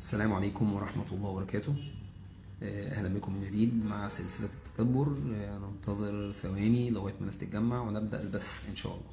السلام عليكم ورحمة الله وبركاته أهلا بكم من جديد مع سلسلة التدبر ننتظر ثواني لغاية ما الناس تتجمع ونبدأ البث إن شاء الله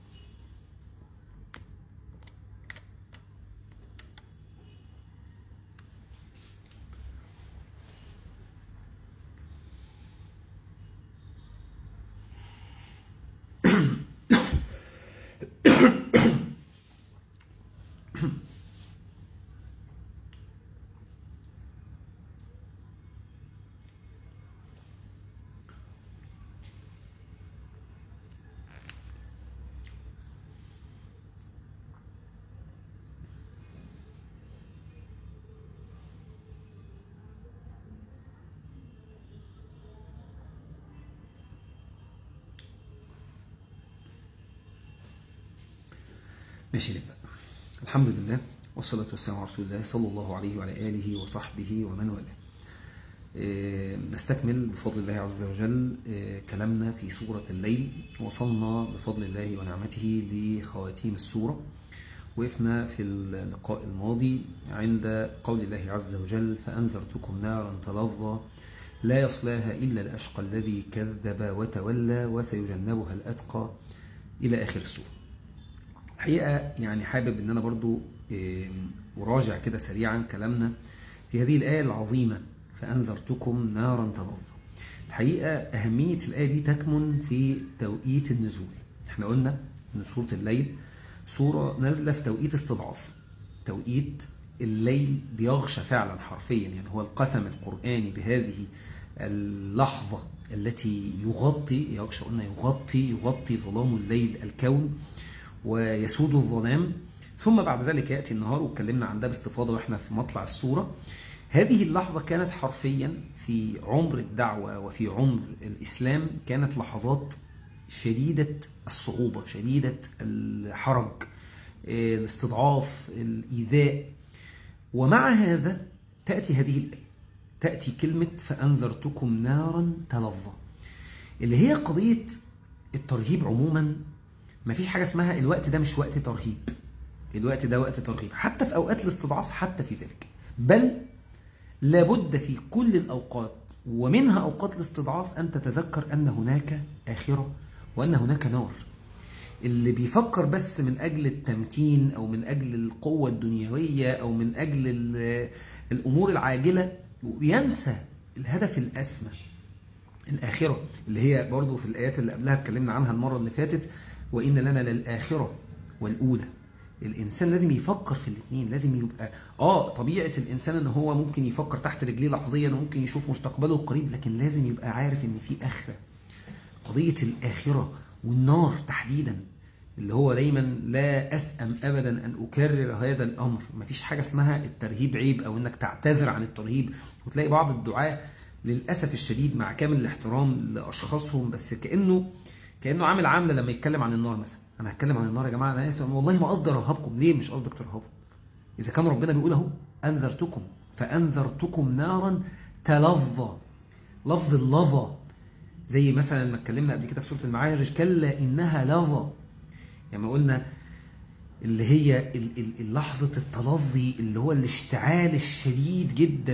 ماشي نبدأ الحمد لله والصلاة والسلام على رسول الله صلى الله عليه وعلى آله وصحبه ومن والاه نستكمل بفضل الله عز وجل كلامنا في سورة الليل وصلنا بفضل الله ونعمته لخواتيم السورة وقفنا في اللقاء الماضي عند قول الله عز وجل فأنذرتكم نارا تلظى لا يصلاها إلا الأشقى الذي كذب وتولى وسيجنبها الأتقى إلى آخر السورة الحقيقة يعني حابب ان انا برضو اراجع كده سريعا كلامنا في هذه الآية العظيمة فأنذرتكم نارا تلظى الحقيقة أهمية الآية دي تكمن في توقيت النزول احنا قلنا ان سورة الليل سورة نازلة في توقيت استضعاف توقيت الليل بيغشى فعلا حرفيا يعني هو القسم القرآني بهذه اللحظة التي يغطي يغشى قلنا يغطي يغطي ظلام الليل الكون ويسود الظلام ثم بعد ذلك يأتي النهار واتكلمنا عن ده باستفاضة واحنا في مطلع السورة هذه اللحظة كانت حرفيا في عمر الدعوة وفي عمر الإسلام كانت لحظات شديدة الصعوبة شديدة الحرج الاستضعاف الإيذاء ومع هذا تأتي هذه الآية تأتي كلمة فأنذرتكم نارا تلظى اللي هي قضية الترهيب عموما ما فيش حاجة اسمها الوقت ده مش وقت ترهيب الوقت ده وقت ترهيب حتى في أوقات الاستضعاف حتى في ذلك بل لابد في كل الأوقات ومنها أوقات الاستضعاف أن تتذكر أن هناك آخرة وأن هناك نار اللي بيفكر بس من أجل التمكين أو من أجل القوة الدنيوية أو من أجل الأمور العاجلة ينسى الهدف الأسمى الآخرة اللي هي برضو في الآيات اللي قبلها اتكلمنا عنها المرة اللي فاتت وإن لنا للآخرة والأولى الإنسان لازم يفكر في الاثنين لازم يبقى آه طبيعة الإنسان أن هو ممكن يفكر تحت رجليه لحظيا وممكن يشوف مستقبله القريب لكن لازم يبقى عارف أن في آخرة قضية الآخرة والنار تحديدا اللي هو دايما لا أسأم أبدا أن أكرر هذا الأمر مفيش حاجة اسمها الترهيب عيب أو أنك تعتذر عن الترهيب وتلاقي بعض الدعاء للأسف الشديد مع كامل الاحترام لأشخاصهم بس كأنه كأنه عامل عاملة لما يتكلم عن النار مثلا أنا هتكلم عن النار يا جماعة أنا آسف والله ما قصدي أرهبكم ليه مش قصدك ترهبكم إذا كان ربنا بيقول اهو أنذرتكم فأنذرتكم نارا تلظى لفظ اللظى زي مثلا لما اتكلمنا قبل كده في سورة المعارج كلا إنها لظى يعني ما قلنا اللي هي اللحظة التلظي اللي هو الاشتعال الشديد جدا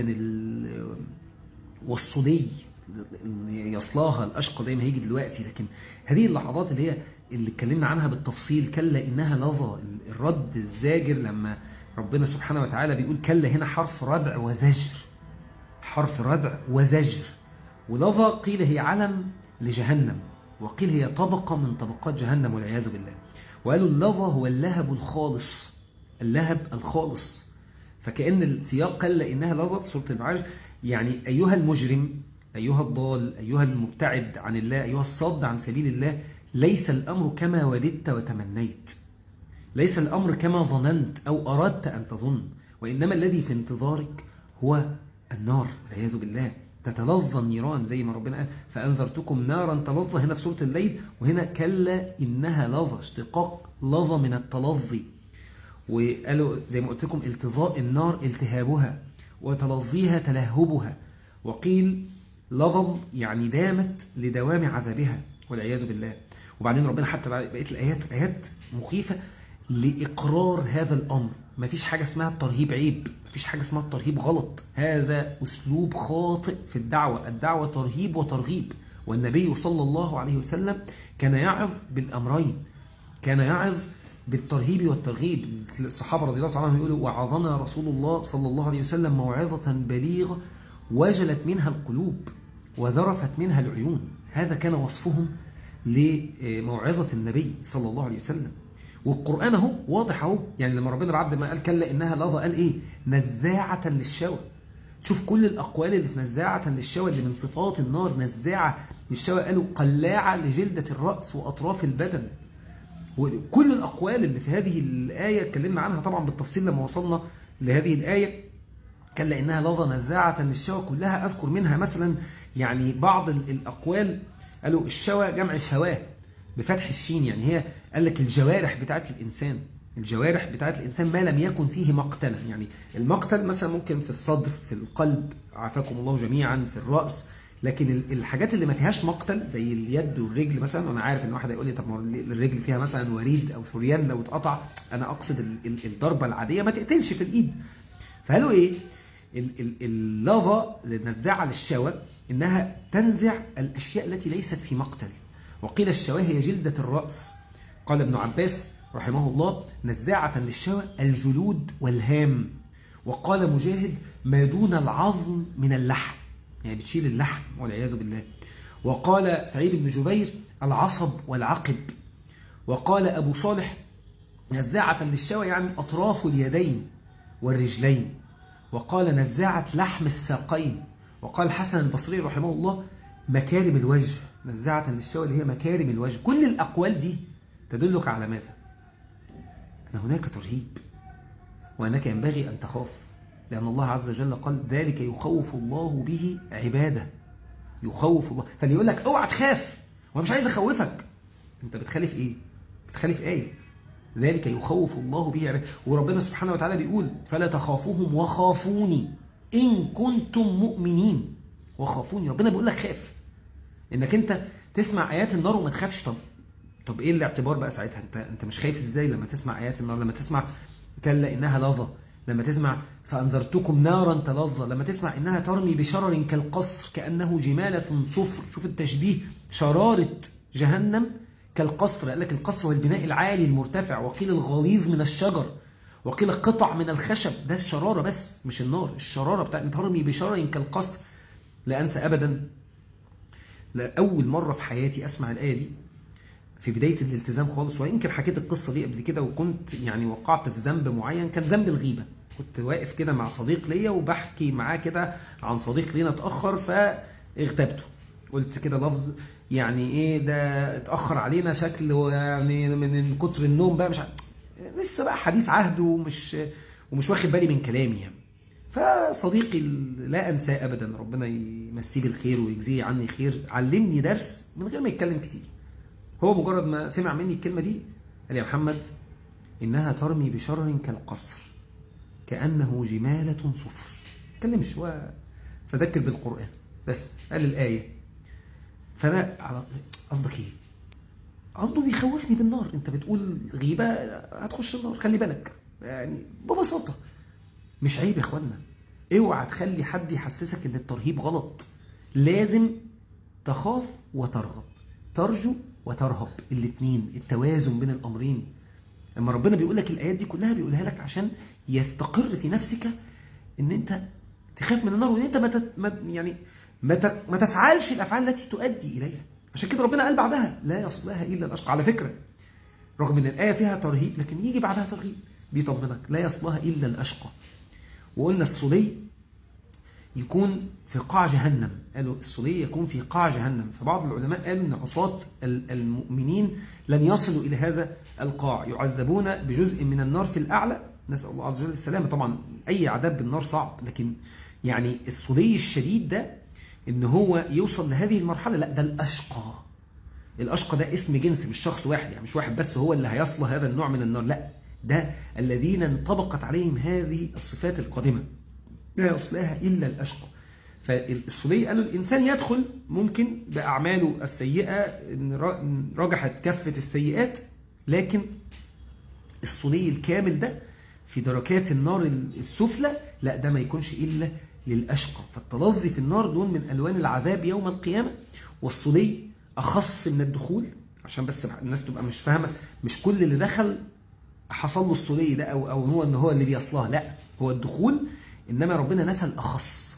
والصدي يصلاها الأشقى زي ما هيجي دلوقتي لكن هذه اللحظات اللي هي اللي اتكلمنا عنها بالتفصيل كلا إنها لظى الرد الزاجر لما ربنا سبحانه وتعالى بيقول كلا هنا حرف ردع وزجر حرف ردع وزجر ولظى قيل هي علم لجهنم وقيل هي طبقة من طبقات جهنم والعياذ بالله وقالوا اللظى هو اللهب الخالص اللهب الخالص فكأن السياق كلا إنها لظى سورة المعارج يعني أيها المجرم أيها الضال أيها المبتعد عن الله أيها الصد عن سبيل الله ليس الأمر كما وددت وتمنيت ليس الأمر كما ظننت أو أردت أن تظن وإنما الذي في انتظارك هو النار والعياذ بالله تتلظى النيران زي ما ربنا قال فأنذرتكم نارا تلظى هنا في سورة الليل وهنا كلا إنها لظى اشتقاق لظى من التلظي وقالوا زي ما قلت لكم التظاء النار التهابها وتلظيها تلهبها وقيل لظم يعني دامت لدوام عذابها والعياذ بالله وبعدين ربنا حتى بقيت الآيات آيات مخيفة لإقرار هذا الأمر ما فيش حاجة اسمها الترهيب عيب ما مفيش حاجة اسمها الترهيب غلط هذا أسلوب خاطئ في الدعوة الدعوة ترهيب وترغيب والنبي صلى الله عليه وسلم كان يعظ بالأمرين كان يعظ بالترهيب والترغيب الصحابة رضي الله عنهم يقولوا وعظنا رسول الله صلى الله عليه وسلم موعظة بليغة وجلت منها القلوب وذرفت منها العيون هذا كان وصفهم لموعظة النبي صلى الله عليه وسلم والقرآن اهو واضح اهو يعني لما ربنا بعد ما قال كلا إنها لظى قال إيه نزاعة للشوى شوف كل الأقوال اللي في نزاعة للشوى اللي من صفات النار نزاعة للشوى قالوا قلاعة لجلدة الرأس وأطراف البدن وكل الأقوال اللي في هذه الآية اتكلمنا عنها طبعا بالتفصيل لما وصلنا لهذه الآية كلا إنها لظى نزاعة للشوى كلها أذكر منها مثلا يعني بعض الأقوال قالوا الشوى جمع شواه بفتح الشين يعني هي قال لك الجوارح بتاعت الإنسان الجوارح بتاعت الإنسان ما لم يكن فيه مقتلا يعني المقتل مثلا ممكن في الصدر في القلب عافاكم الله جميعا في الرأس لكن الحاجات اللي ما فيهاش مقتل زي اليد والرجل مثلا وانا عارف ان واحد هيقول لي طب ما الرجل فيها مثلا وريد او شريان لو اتقطع انا اقصد الضربه العاديه ما تقتلش في الايد فقالوا ايه اللافا النزاعه للشوى انها تنزع الاشياء التي ليست في مقتل وقيل الشواه هي جلده الراس قال ابن عباس رحمه الله نزاعه للشوى الجلود والهام وقال مجاهد ما دون العظم من اللحم يعني بتشيل اللحم والعياذ بالله وقال سعيد بن جبير العصب والعقب وقال أبو صالح نزاعة للشوى يعني أطراف اليدين والرجلين وقال نزاعة لحم الساقين وقال حسن البصري رحمه الله مكارم الوجه نزاعة للشوى اللي هي مكارم الوجه كل الأقوال دي تدلك على ماذا أن هناك ترهيب وأنك ينبغي أن تخاف لأن الله عز وجل قال ذلك يخوف الله به عباده يخوف الله فاللي يقول لك اوعى تخاف وانا مش عايز اخوفك انت بتخالف ايه بتخالف ايه ذلك يخوف الله به عباده وربنا سبحانه وتعالى بيقول فلا تخافوهم وخافوني إن كنتم مؤمنين وخافوني ربنا بيقول لك خاف انك انت تسمع ايات النار وما تخافش طب طب ايه الاعتبار بقى ساعتها انت انت مش خايف ازاي لما تسمع ايات النار لما تسمع كلا انها لظى لما تسمع فأنذرتكم نارا تلظى لما تسمع إنها ترمي بشرر كالقصر كأنه جمالة صفر شوف التشبيه شرارة جهنم كالقصر قال لك القصر هو البناء العالي المرتفع وقيل الغليظ من الشجر وقيل قطع من الخشب ده الشرارة بس مش النار الشرارة بتاعت ترمي بشرر كالقصر لا أنسى أبدا لأول مرة في حياتي أسمع الآية دي في بداية الالتزام خالص ويمكن حكيت القصة دي قبل كده وكنت يعني وقعت في ذنب معين كان ذنب الغيبة كنت واقف كده مع صديق ليا وبحكي معاه كده عن صديق لينا اتأخر فاغتبته قلت كده لفظ يعني ايه ده اتأخر علينا شكل يعني من كتر النوم بقى مش عارف لسه بقى حديث عهد ومش ومش واخد بالي من كلامي يعني فصديقي لا انساه ابدا ربنا يمسيه بالخير ويجزيه عني خير علمني درس من غير ما يتكلم كتير هو مجرد ما سمع مني الكلمة دي قال يا محمد إنها ترمي بشر كالقصر كأنه جمالة صفر كلمش هو فذكر بالقرآن بس قال الآية فأنا قصدك إيه قصده بيخوفني بالنار انت بتقول غيبة هتخش النار خلي بالك يعني ببساطة مش عيب يا اخوانا اوعى تخلي حد يحسسك ان الترهيب غلط لازم تخاف وترغب ترجو وترهب الاثنين التوازن بين الامرين لما ربنا بيقول لك الايات دي كلها بيقولها لك عشان يستقر في نفسك ان انت تخاف من النار وان انت ما يعني ما تفعلش الافعال التي تؤدي اليها عشان كده ربنا قال بعدها لا يصلها الا الاشقى على فكره رغم ان الايه فيها ترهيب لكن يجي بعدها ترهيب بيطمنك لا يصلها الا الاشقى وقلنا الصلي يكون في قاع جهنم قالوا الصلي يكون في قاع جهنم فبعض العلماء قالوا ان عصاة المؤمنين لن يصلوا الى هذا القاع يعذبون بجزء من النار في الاعلى نسال الله عز وجل السلامه طبعا اي عذاب بالنار صعب لكن يعني الصلي الشديد ده ان هو يوصل لهذه المرحله لا ده الاشقى الاشقى ده اسم جنس مش شخص واحد يعني مش واحد بس هو اللي هيصل هذا النوع من النار لا ده الذين انطبقت عليهم هذه الصفات القادمه لا يصلها الا الاشقى فالصلي قالوا الإنسان يدخل ممكن بأعماله السيئة إن رجحت كفة السيئات لكن الصلي الكامل ده في دركات النار السفلى لا ده ما يكونش إلا للأشقى فالتلظي في النار دون من ألوان العذاب يوم القيامة والصلي أخص من الدخول عشان بس الناس تبقى مش فاهمة مش كل اللي دخل حصل له الصلي ده أو, أو هو إن هو اللي بيصلها لا هو الدخول إنما ربنا نفى الأخص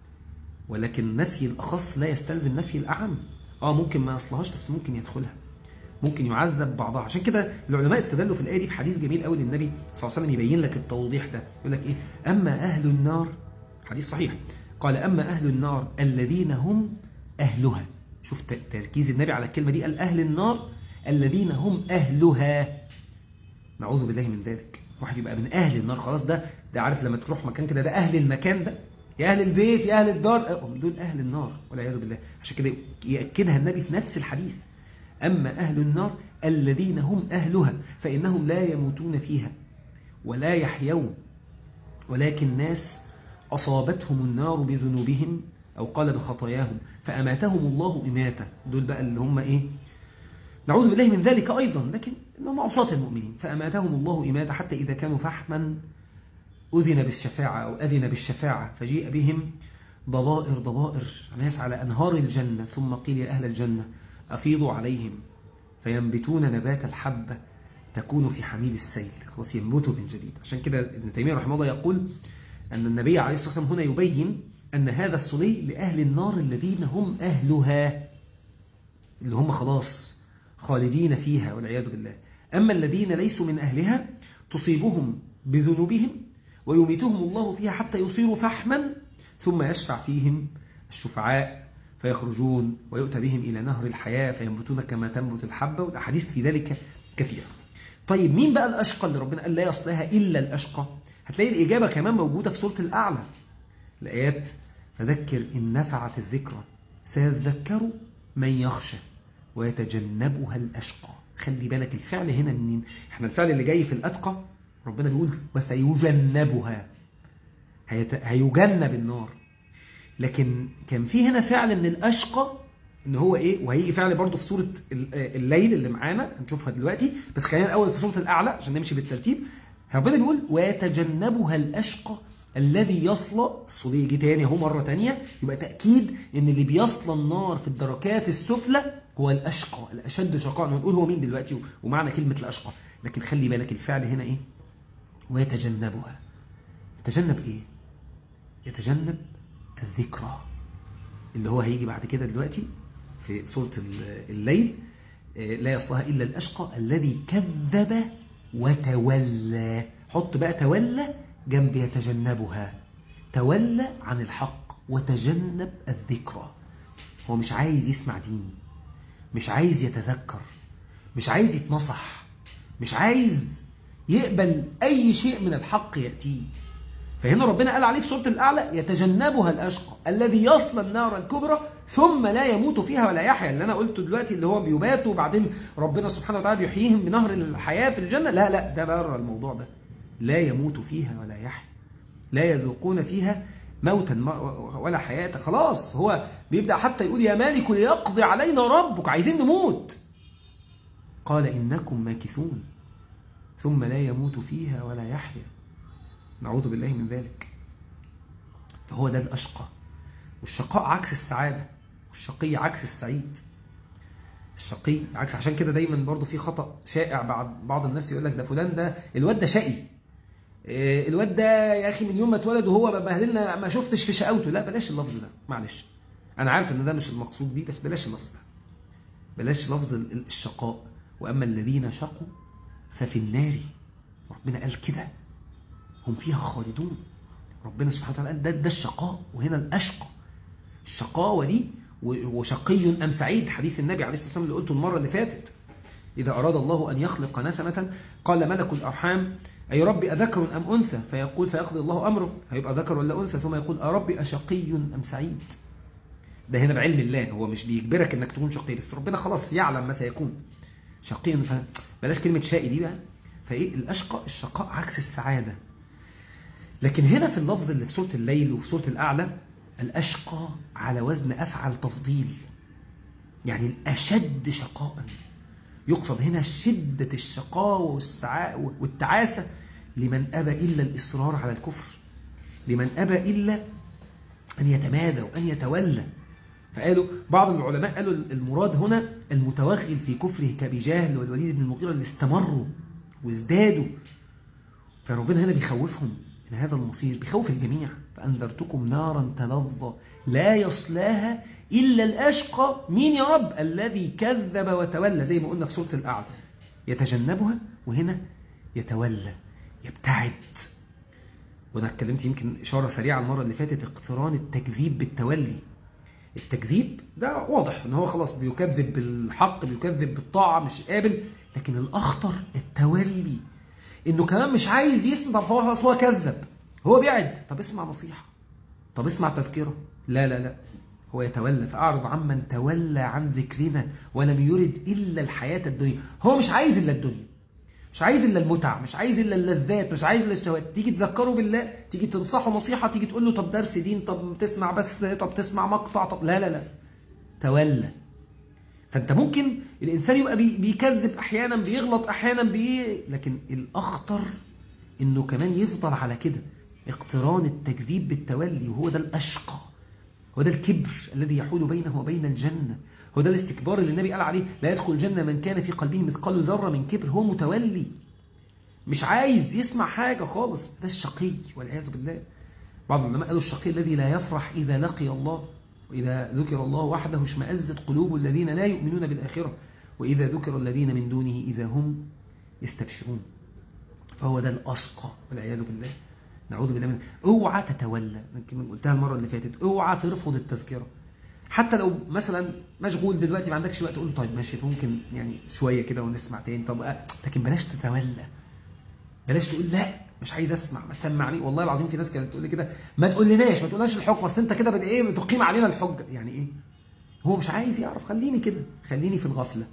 ولكن نفي الأخص لا يستلزم نفي الأعم آه ممكن ما يصلهاش بس ممكن يدخلها ممكن يعذب بعضها عشان كده العلماء استدلوا في الآية دي بحديث جميل قوي للنبي صلى الله عليه وسلم يبين لك التوضيح ده يقول لك إيه أما أهل النار حديث صحيح قال أما أهل النار الذين هم أهلها شوف تركيز النبي على الكلمة دي قال أهل النار الذين هم أهلها نعوذ بالله من ذلك واحد يبقى من أهل النار خلاص ده ده عارف لما تروح مكان كده ده أهل المكان ده يا أهل البيت يا أهل الدار دول أهل النار والعياذ بالله عشان كده يأكدها النبي في نفس الحديث أما أهل النار الذين هم أهلها فإنهم لا يموتون فيها ولا يحيون ولكن ناس أصابتهم النار بذنوبهم أو قال بخطاياهم فأماتهم الله إماتة دول بقى اللي هم إيه نعوذ بالله من ذلك أيضا لكن إنهم عصاة المؤمنين فأماتهم الله إماتة حتى إذا كانوا فحما أذن بالشفاعة أو أذن بالشفاعة فجيء بهم ضبائر ضبائر ناس على أنهار الجنة ثم قيل يا أهل الجنة أفيضوا عليهم فينبتون نبات الحبة تكون في حميل السيل خلاص ينبتوا من جديد عشان كده ابن تيمية رحمه الله يقول أن النبي عليه الصلاة والسلام هنا يبين أن هذا الصلي لأهل النار الذين هم أهلها اللي هم خلاص خالدين فيها والعياذ بالله أما الذين ليسوا من أهلها تصيبهم بذنوبهم ويميتهم الله فيها حتى يصيروا فحما ثم يشفع فيهم الشفعاء فيخرجون ويؤتى بهم إلى نهر الحياة فينبتون كما تنبت الحبة والأحاديث في ذلك كثيرة طيب مين بقى الأشقى اللي ربنا قال لا يصلها إلا الأشقى هتلاقي الإجابة كمان موجودة في سورة الأعلى الآيات فذكر إن نفعت الذكرى سيذكر من يخشى ويتجنبها الأشقى خلي بالك الفعل هنا منين احنا الفعل اللي جاي في الأتقى ربنا بيقول وسيجنبها هيجنب النار لكن كان في هنا فعل من الأشقى ان هو ايه وهيجي فعل برضه في سورة الليل اللي معانا هنشوفها دلوقتي بس خلينا الاول في سورة الاعلى عشان نمشي بالترتيب ربنا بيقول ويتجنبها الاشقى الذي يصلى الصلي يجي تاني اهو مرة تانية يبقى تأكيد ان اللي بيصلى النار في الدركات السفلى هو الاشقى الاشد شقاء هنقول هو مين دلوقتي ومعنى كلمة الاشقى لكن خلي بالك الفعل هنا ايه ويتجنبها يتجنب ايه يتجنب الذكرى اللي هو هيجي بعد كده دلوقتي في سورة الليل لا يصلها إلا الأشقى الذي كذب وتولى حط بقى تولى جنب يتجنبها تولى عن الحق وتجنب الذكرى هو مش عايز يسمع دين مش عايز يتذكر مش عايز يتنصح مش عايز يقبل أي شيء من الحق يأتيه فهنا ربنا قال عليه في سورة الأعلى يتجنبها الأشقى الذي يصل النار الكبرى ثم لا يموت فيها ولا يحيا اللي أنا قلته دلوقتي اللي هو بيبات وبعدين ربنا سبحانه وتعالى بيحييهم بنهر الحياة في الجنة لا لا ده بره الموضوع ده لا يموت فيها ولا يحيا لا يذوقون فيها موتا ولا حياة خلاص هو بيبدأ حتى يقول يا مالك ليقضي علينا ربك عايزين نموت قال إنكم ماكثون ثم لا يموت فيها ولا يحيا نعوذ بالله من ذلك فهو ده الأشقى والشقاء عكس السعادة والشقي عكس السعيد الشقي عكس عشان كده دايما برضو في خطأ شائع بعض بعض الناس يقول لك ده فلان ده الواد ده شقي الواد ده يا أخي من يوم ما اتولد وهو بهدلنا ما شفتش في شقاوته لا بلاش اللفظ ده معلش أنا عارف إن ده مش المقصود بيه بس بلاش اللفظ ده بلاش لفظ الشقاء وأما الذين شقوا ففي النار ربنا قال كده هم فيها خالدون ربنا سبحانه وتعالى قال ده, ده الشقاء وهنا الأشقى الشقاوة دي وشقي أم سعيد حديث النبي عليه الصلاة والسلام اللي قلته المرة اللي فاتت إذا أراد الله أن يخلق نسمة قال ملك الأرحام أي ربي أذكر أم أنثى فيقول فيقضي الله أمره هيبقى ذكر ولا أنثى ثم يقول أربي أشقي أم سعيد ده هنا بعلم الله هو مش بيجبرك انك تكون شقي بس ربنا خلاص يعلم ما سيكون شقي فبلاش كلمة شقي دي بقى فايه الأشقى الشقاء عكس السعادة لكن هنا في اللفظ اللي في سورة الليل وفي سورة الأعلى الأشقى على وزن أفعل تفضيل يعني الأشد شقاء يقصد هنا شدة الشقاء والتعاسة لمن أبى إلا الإصرار على الكفر لمن أبى إلا أن يتمادى وأن يتولى فقالوا بعض العلماء قالوا المراد هنا المتوغل في كفره كأبي جهل والوليد بن المغيرة اللي استمروا وازدادوا فربنا هنا بيخوفهم من هذا المصير بيخوف الجميع فأنذرتكم نارا تلظى لا يصلاها إلا الأشقى مين يا رب الذي كذب وتولى زي ما قلنا في سورة الأعلى يتجنبها وهنا يتولى يبتعد وانا اتكلمت يمكن إشارة سريعة المرة اللي فاتت اقتران التكذيب بالتولي التكذيب ده واضح ان هو خلاص بيكذب بالحق بيكذب بالطاعة مش قابل لكن الأخطر التولي انه كمان مش عايز يسمع طب هو هو كذب هو بيعد طب اسمع نصيحة طب اسمع تذكرة لا لا لا هو يتولى فأعرض عمن تولى عن ذكرنا ولم يرد إلا الحياة الدنيا هو مش عايز إلا الدنيا مش عايز إلا المتع مش عايز إلا اللذات مش عايز إلا الشهوات تيجي تذكره بالله تيجي تنصحه نصيحة تيجي تقول له طب درس دين طب تسمع بس طب تسمع مقطع طب لا لا لا تولى فأنت ممكن الإنسان يبقى بيكذب أحيانا بيغلط أحيانا بي لكن الأخطر إنه كمان يفضل على كده اقتران التكذيب بالتولي وهو ده الأشقى هو ده الكبر الذي يحول بينه وبين الجنة هو ده الاستكبار اللي النبي قال عليه لا يدخل الجنة من كان في قلبه مثقال ذرة من كبر هو متولي مش عايز يسمع حاجة خالص ده الشقي والعياذ بالله بعض العلماء قالوا الشقي الذي لا يفرح إذا لقي الله وإذا ذكر الله وحده اشمأزت قلوب الذين لا يؤمنون بالآخرة وإذا ذكر الذين من دونه إذا هم يستبشرون فهو ده الأشقى والعياذ بالله نعوذ بالله منه اوعى تتولى يمكن قلتها المرة اللي فاتت اوعى ترفض التذكرة حتى لو مثلا مشغول دلوقتي ما عندكش وقت تقول طيب ماشي ممكن يعني شوية كده ونسمع تاني طب أه لكن بلاش تتولى بلاش تقول لا مش عايز اسمع ما تسمعني والله العظيم في ناس كانت تقول لي كده ما تقولناش ما تقولناش الحكم اصل انت كده بت ايه بتقيم علينا الحجه يعني ايه هو مش عايز يعرف خليني كده خليني في الغفله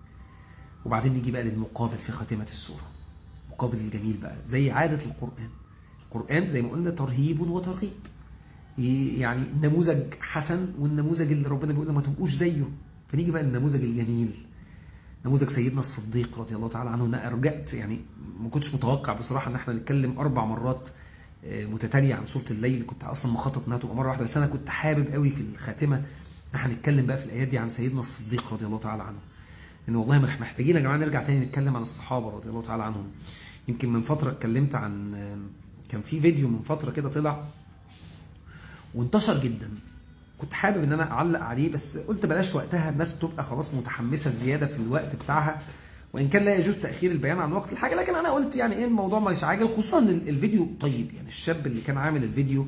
وبعدين نيجي بقى للمقابل في خاتمه السوره مقابل الجميل بقى زي عاده القران القرآن زي ما قلنا ترهيب وترغيب يعني نموذج حسن والنموذج اللي ربنا بيقول ما تبقوش زيه فنيجي بقى للنموذج الجميل نموذج سيدنا الصديق رضي الله تعالى عنه انا ارجعت يعني ما كنتش متوقع بصراحة ان احنا نتكلم اربع مرات متتالية عن سورة الليل كنت اصلا مخطط انها تبقى مرة واحدة بس انا كنت حابب قوي في الخاتمة ان احنا نتكلم بقى في الايات دي عن سيدنا الصديق رضي الله تعالى عنه ان والله محتاجين يا جماعة نرجع تاني نتكلم عن الصحابة رضي الله تعالى عنهم يمكن من فترة اتكلمت عن كان في فيديو من فترة كده طلع وانتشر جدا كنت حابب ان انا اعلق عليه بس قلت بلاش وقتها الناس تبقى خلاص متحمسة زيادة في الوقت بتاعها وان كان لا يجوز تأخير البيان عن وقت الحاجة لكن انا قلت يعني ايه الموضوع مش عاجل خصوصا ان الفيديو طيب يعني الشاب اللي كان عامل الفيديو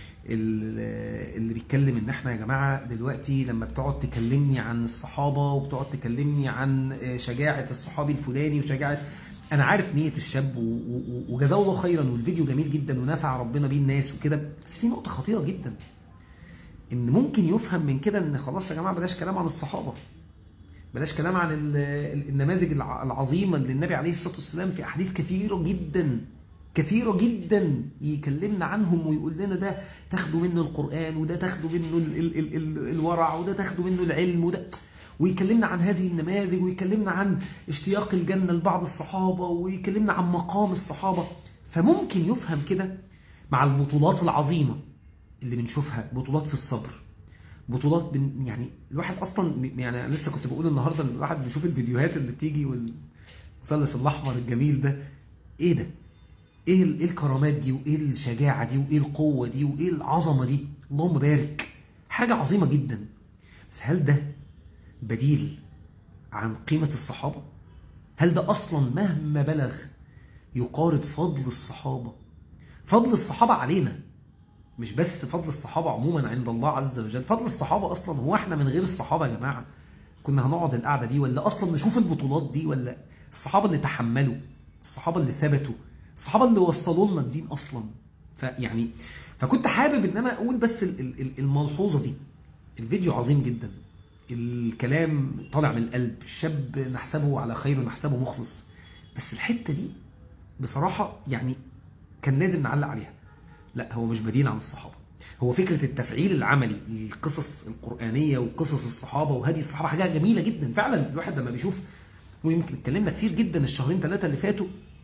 اللي بيتكلم ان احنا يا جماعة دلوقتي لما بتقعد تكلمني عن الصحابة وبتقعد تكلمني عن شجاعة الصحابي الفلاني وشجاعة انا عارف نية الشاب وجزاه الله خيرا والفيديو جميل جدا ونفع ربنا بيه الناس وكده بس في نقطة خطيرة جدا ان ممكن يفهم من كده ان خلاص يا جماعة بلاش كلام عن الصحابة بلاش كلام عن النماذج العظيمة اللي النبي عليه الصلاة والسلام في احاديث كثيرة جدا كثيرة جدا يكلمنا عنهم ويقول لنا ده تاخدوا منه القرآن وده تاخدوا منه ال ال ال ال الورع وده تاخدوا منه العلم وده ويكلمنا عن هذه النماذج ويكلمنا عن اشتياق الجنة لبعض الصحابة ويكلمنا عن مقام الصحابة فممكن يفهم كده مع البطولات العظيمة اللي بنشوفها بطولات في الصبر بطولات بن يعني الواحد اصلا يعني أنا لسه كنت بقول النهارده ان الواحد بيشوف الفيديوهات اللي بتيجي والمثلث الاحمر الجميل ده ايه ده ايه ايه الكرامات دي وايه الشجاعه دي وايه القوه دي وايه العظمه دي اللهم بارك حاجه عظيمه جدا بس هل ده بديل عن قيمة الصحابة هل ده أصلا مهما بلغ يقارب فضل الصحابة فضل الصحابة علينا مش بس فضل الصحابة عموما عند الله عز وجل فضل الصحابة أصلا هو احنا من غير الصحابة يا جماعة كنا هنقعد القعدة دي ولا أصلا نشوف البطولات دي ولا الصحابة اللي تحملوا الصحابة اللي ثبتوا الصحابة اللي وصلوا لنا الدين أصلا فيعني فكنت حابب ان انا اقول بس الملحوظة دي الفيديو عظيم جدا الكلام طالع من القلب الشاب نحسبه على خير ونحسبه مخلص بس الحتة دي بصراحة يعني كان لازم نعلق عليها لا هو مش بديل عن الصحابة هو فكرة التفعيل العملي للقصص القرآنية وقصص الصحابة وهدي الصحابة حاجة جميلة جدا فعلا الواحد لما بيشوف ويمكن اتكلمنا كتير جدا الشهرين ثلاثة اللي فاتوا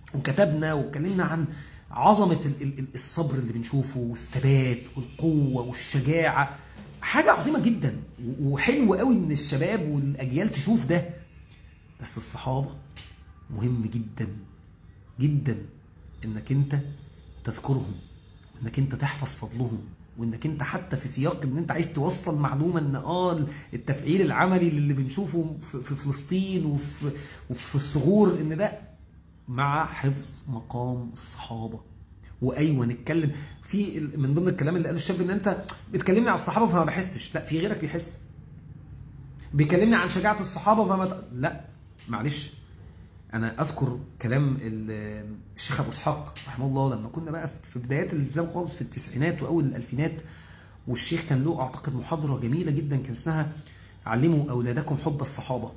وكتبنا واتكلمنا عن عظمة الصبر اللي بنشوفه والثبات والقوة والشجاعة حاجة عظيمة جدا وحلو قوي ان الشباب والاجيال تشوف ده بس الصحابة مهم جدا جدا انك انت تذكرهم وانك انت تحفظ فضلهم وانك انت حتى في سياق ان انت عايز توصل معلومة ان اه التفعيل العملي اللي بنشوفه في فلسطين وفي, وفي الثغور ان ده مع حفظ مقام الصحابة وايوه نتكلم في من ضمن الكلام اللي قاله الشاب ان انت بتكلمني عن الصحابة فما بحسش لا في غيرك بيحس بيكلمني عن شجاعة الصحابة فما لا معلش انا اذكر كلام الشيخ ابو اسحاق رحمه الله لما كنا بقى في بدايات الالتزام خالص في التسعينات واول الالفينات والشيخ كان له اعتقد محاضره جميله جدا كان اسمها علموا اولادكم حب الصحابه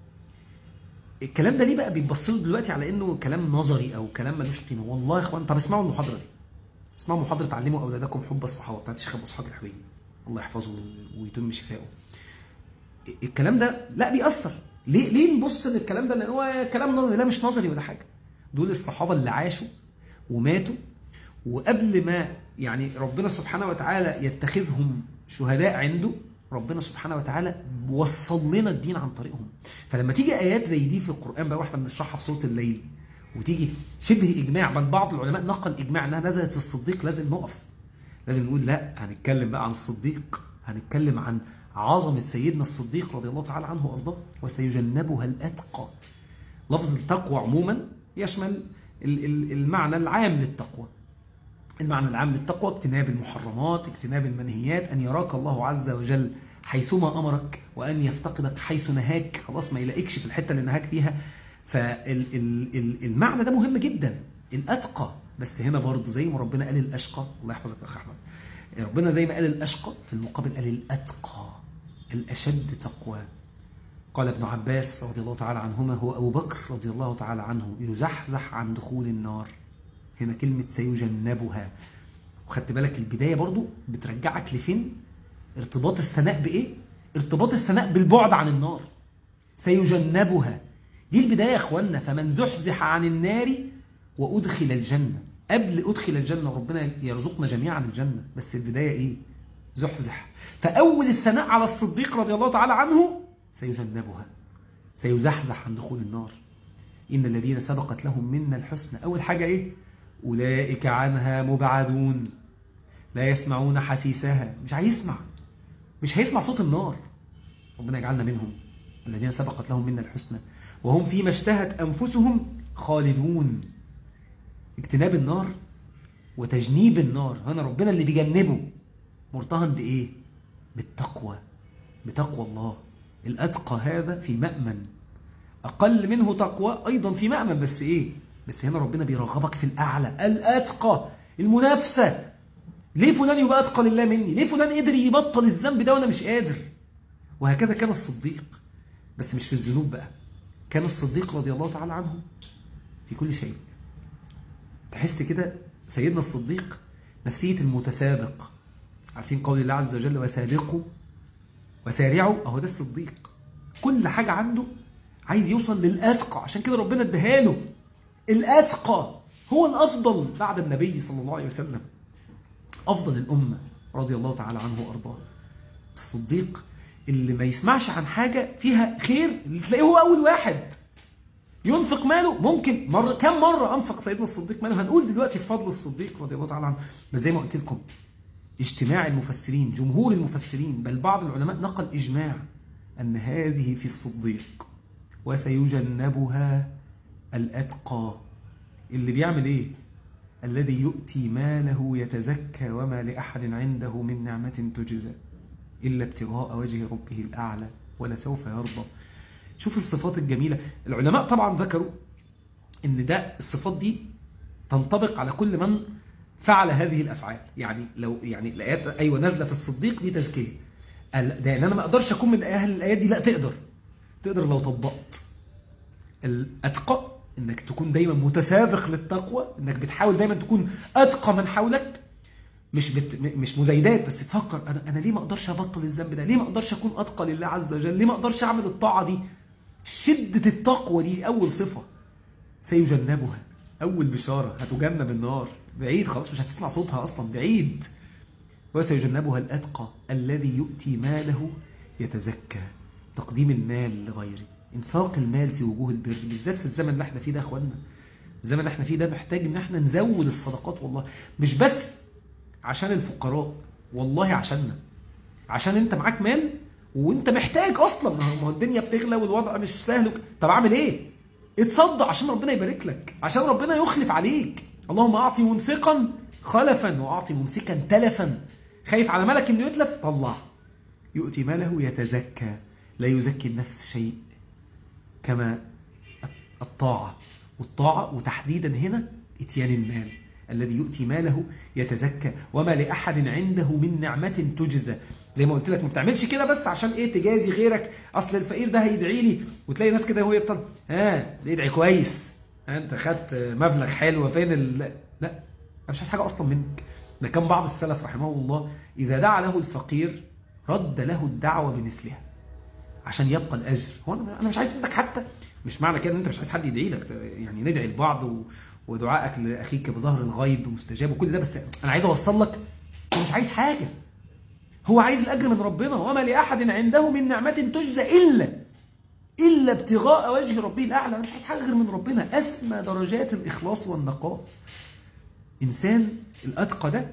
الكلام ده ليه بقى بيتبص له دلوقتي على انه كلام نظري او كلام ملوش قيمه والله يا اخوان طب اسمعوا المحاضره دي اسمعوا محاضره علموا اولادكم حب الصحابه بتاعت الشيخ ابو اسحاق الحويني الله يحفظه ويتم شفائه الكلام ده لا بيأثر ليه ليه نبص للكلام ده ان هو كلام نظري لا مش نظري ولا حاجه دول الصحابه اللي عاشوا وماتوا وقبل ما يعني ربنا سبحانه وتعالى يتخذهم شهداء عنده ربنا سبحانه وتعالى وصل لنا الدين عن طريقهم فلما تيجي ايات زي دي في القران بقى واحنا بنشرحها في سوره الليل وتيجي شبه اجماع بل بعض العلماء نقل اجماع انها نزلت في الصديق لازم نقف لازم نقول لا هنتكلم بقى عن الصديق هنتكلم عن عظمة سيدنا الصديق رضي الله تعالى عنه وأرضاه وسيجنبها الأتقى لفظ التقوى عموما يشمل المعنى العام للتقوى المعنى العام للتقوى اجتناب المحرمات اجتناب المنهيات أن يراك الله عز وجل حيثما أمرك وأن يفتقدك حيث نهاك خلاص ما يلاقيكش في الحتة اللي نهاك فيها فالمعنى ده مهم جدا الأتقى بس هنا برضه زي ما ربنا قال الأشقى الله يحفظك يا أخي أحمد ربنا زي ما قال الأشقى في المقابل قال الأتقى الأشد تقوى قال ابن عباس رضي الله تعالى عنهما هو أبو بكر رضي الله تعالى عنه يزحزح عن دخول النار هنا كلمة سيجنبها وخدت بالك البداية برضو بترجعك لفين ارتباط الثناء بإيه ارتباط الثناء بالبعد عن النار سيجنبها دي البداية يا اخوانا فمن زحزح عن النار وأدخل الجنة قبل أدخل الجنة ربنا يرزقنا جميعا الجنة بس البداية إيه زحزح فأول الثناء على الصديق رضي الله تعالى عنه سيجنبها سيزحزح عن دخول النار إن الذين سبقت لهم منا الحسنى أول حاجة إيه أولئك عنها مبعدون لا يسمعون حسيسها مش هيسمع مش هيسمع صوت النار ربنا يجعلنا منهم الذين سبقت لهم منا الحسنى وهم فيما اشتهت أنفسهم خالدون اجتناب النار وتجنيب النار هنا ربنا اللي بيجنبه مرتهن بإيه بالتقوى بتقوى الله الأتقى هذا في مأمن أقل منه تقوى أيضا في مأمن بس إيه بس هنا ربنا بيرغبك في الأعلى الأتقى المنافسة ليه فلان يبقى أتقى لله مني ليه فلان قدر يبطل الذنب ده وأنا مش قادر وهكذا كان الصديق بس مش في الذنوب بقى كان الصديق رضي الله تعالى عنه في كل شيء تحس كده سيدنا الصديق نفسية المتسابق عارفين قول الله عز وجل وسابقوا وسارعوا اهو ده الصديق كل حاجة عنده عايز يوصل للأتقى عشان كده ربنا ادهاله الأتقى هو الأفضل بعد النبي صلى الله عليه وسلم أفضل الأمة رضي الله تعالى عنه وأرضاه الصديق اللي ما يسمعش عن حاجة فيها خير تلاقيه هو أول واحد ينفق ماله ممكن مرة كم مرة أنفق سيدنا الصديق ماله هنقول دلوقتي في فضل الصديق رضي الله تعالى عنه بس زي ما قلت لكم اجتماع المفسرين جمهور المفسرين بل بعض العلماء نقل إجماع أن هذه في الصديق وسيجنبها الأتقى اللي بيعمل إيه الذي يؤتي ماله يتزكى وما لأحد عنده من نعمة تجزى إلا ابتغاء وجه ربه الأعلى ولسوف يرضى شوف الصفات الجميلة العلماء طبعا ذكروا ان ده الصفات دي تنطبق على كل من فعل هذه الأفعال يعني لو يعني الآيات أيوة نازلة في الصديق دي تزكية لأن أنا ما أقدرش أكون من أهل الآيات دي لا تقدر تقدر لو طبقت الأتقى إنك تكون دايما متسابق للتقوى إنك بتحاول دايما تكون أتقى من حولك مش بت... مش مزايدات بس تفكر أنا أنا ليه ما أقدرش أبطل الذنب ده ليه ما أقدرش أكون أتقى لله عز وجل ليه ما أقدرش أعمل الطاعة دي شدة التقوى دي أول صفة سيجنبها أول بشارة هتجنب النار بعيد خلاص مش هتسمع صوتها أصلا بعيد وسيجنبها الأتقى الذي يؤتي ماله يتزكى تقديم المال لغيره انفاق المال في وجوه البر بالذات في الزمن اللي احنا فيه ده يا اخوانا الزمن اللي احنا فيه ده محتاج ان احنا نزود الصدقات والله مش بس عشان الفقراء والله عشاننا عشان انت معاك مال وانت محتاج اصلا ما هو الدنيا بتغلى والوضع مش سهل طب اعمل ايه اتصدق عشان ربنا يبارك لك عشان ربنا يخلف عليك اللهم اعطي منفقا خلفا واعطي ممسكا تلفا خايف على ملك انه يتلف طلع يؤتي ماله يتزكى لا يزكي النفس شيء كما الطاعة والطاعة وتحديدا هنا اتيان المال الذي يؤتي ماله يتزكى وما لأحد عنده من نعمة تجزى زي ما قلت لك ما بتعملش كده بس عشان ايه تجازي غيرك اصل الفقير ده هيدعي لي وتلاقي ناس كده هو يبطل ها ادعي كويس انت خدت مبلغ حلو فين ال... لا مش عايز حاجه اصلا منك ده كان بعض السلف رحمه الله اذا دعا له الفقير رد له الدعوه بمثلها عشان يبقى الاجر هو انا مش عايز منك حتى مش معنى كده ان انت مش عايز حد يدعي لك يعني ندعي لبعض و... ودعائك لاخيك بظهر الغيب مستجاب وكل ده بس انا عايز اوصل لك مش عايز حاجه هو عايز الأجر من ربنا وما لأحد عنده من نعمة تجزى إلا إلا ابتغاء وجه ربه الأعلى مش عايز حاجة غير من ربنا أسمى درجات الإخلاص والنقاء إنسان الأتقى ده